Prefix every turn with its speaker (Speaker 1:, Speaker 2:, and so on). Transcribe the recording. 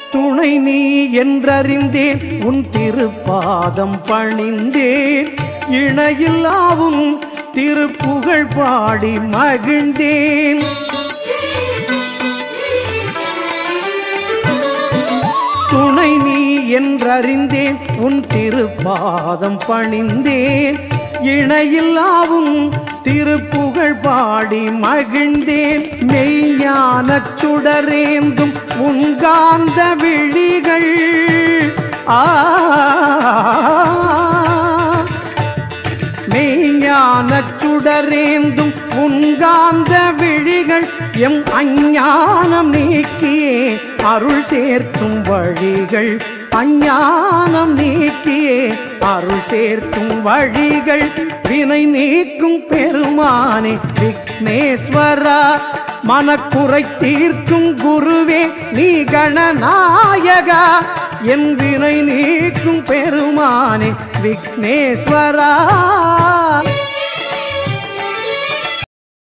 Speaker 1: துணை நீ என்றறிந்தேன் உன் திருப்பாதம் பணிந்தேன் இணையில்லாவும் திருப்புகழ் பாடி மகிழ்ந்தேன் துணை நீ என்றறிந்தேன் உன் திருப்பாதம் பணிந்தேன் இணையில்லாவும் திருப்புகழ் பாடி மகிழ்ந்தேன் மெய்ஞானச் சுடரேந்தும் உன்காந்த விழிகள் ஆ மெய்ஞானச் சுடரேந்தும் உன்காந்த விழிகள் எம் அஞ்ஞானம் நீக்கியே அருள் சேர்க்கும் வழிகள் அஞ்ஞானம் நீக்கியே அருள் சேர்க்கும் வழிகள் வினை நீக்கும் பெருமானே விக்னேஸ்வரா மனக்குறை தீர்க்கும் குருவே நீ கணநாயகா என் வினை நீக்கும் பெருமானே விக்னேஸ்வரா